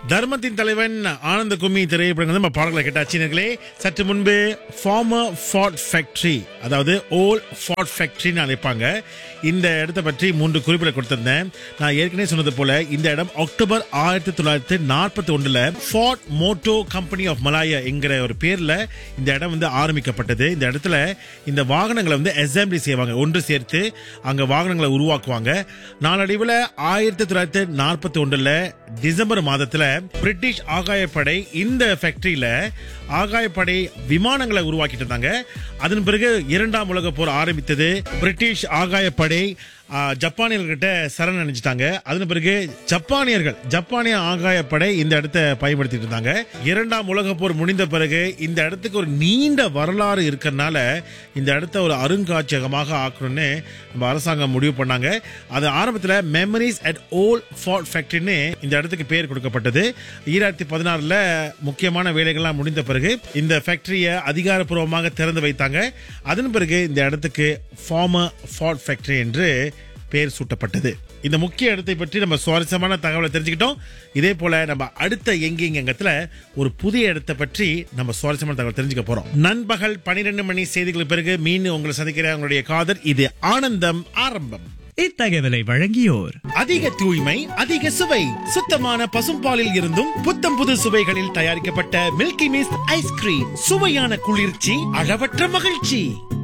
தர்மத்தின் தலைவன் ஆனந்த கும்மி திரைப்படங்கள் நம்ம பாடல்களை கேட்டாச்சு நேர்களே சற்று முன்பு ஃபார்மர் ஃபார்ட் ஃபேக்டரி அதாவது ஓல் ஃபார்ட் ஃபேக்டரின்னு அழைப்பாங்க இந்த இடத்தை பற்றி மூன்று குறிப்பிட கொடுத்திருந்தேன் நான் ஏற்கனவே சொன்னது போல இந்த இடம் அக்டோபர் ஆயிரத்தி தொள்ளாயிரத்தி நாற்பத்தி ஒன்றுல Ford motor company of Malaya என்கிற ஒரு பேர்ல இந்த இடம் வந்து ஆரம்பிக்கப்பட்டது இந்த இடத்துல இந்த வாகனங்களை வந்து அசம்பிளி செய்வாங்க ஒன்று சேர்த்து அங்க வாகனங்களை உருவாக்குவாங்க நாளடைவில் ஆயிரத்தி தொள்ளாயிரத்தி நாற்பத்தி ஒன்றுல டிசம்பர் மாதத்துல பிரிட்டிஷ் ஆகாயப்படை இந்த ஃபேக்டரியில ஆகாயப்படை விமானங்களை உருவாக்கிட்டு இருந்தாங்க அதன் பிறகு இரண்டாம் உலக போர் ஆரம்பித்தது பிரிட்டிஷ் ஆகாயப்படை ஆ, ஜப்பானியர்கிட்ட சரண் அணிஞ்சிட்டாங்க அதன் பிறகு ஜப்பானியர்கள் ஜப்பானிய ஆகாயப்படை இந்த இடத்தை பயன்படுத்திட்டு இருந்தாங்க இரண்டாம் உலக போர் முடிந்த பிறகு இந்த இடத்துக்கு ஒரு நீண்ட வரலாறு இருக்கிறதுனால இந்த இடத்த ஒரு அருங்காட்சியகமாக ஆக்கணும்னு நம்ம அரசாங்கம் முடிவு பண்ணாங்க அது ஆரம்பத்தில் மெமரிஸ் அட் ஓல் ஃபார்ட் ஃபேக்டரின்னு இந்த இடத்துக்கு பேர் கொடுக்கப்பட்டது ஈராயிரத்தி பதினாறுல முக்கியமான வேலைகள்லாம் முடிந்த பிறகு இந்த ஃபேக்டரியை அதிகாரப்பூர்வமாக திறந்து வைத்தாங்க அதன் பிறகு இந்த இடத்துக்கு ஃபார்மர் ஃபார்ட் ஃபேக்டரி என்று பெயர் சூட்டப்பட்டது இந்த முக்கிய இடத்தை பற்றி நம்ம சுவாரஸ்யமான தகவலை தெரிஞ்சுக்கிட்டோம் இதே போல நம்ம அடுத்த எங்கெங்க எங்கத்துல ஒரு புதிய இடத்தை பற்றி நம்ம சுவாரஸ்யமான தகவல் தெரிஞ்சுக்க போறோம் நண்பகல் பனிரெண்டு மணி செய்திகளுக்கு பிறகு மீண்டும் உங்களை சந்திக்கிற உங்களுடைய காதர் இது ஆனந்தம் ஆரம்பம் இத்தகவலை வழங்கியோர் அதிக தூய்மை அதிக சுவை சுத்தமான பசும்பாலில் இருந்தும் புத்தம் புது சுவைகளில் தயாரிக்கப்பட்ட மில்கி மிஸ்ட் ஐஸ்கிரீம் சுவையான குளிர்ச்சி அளவற்ற மகிழ்ச்சி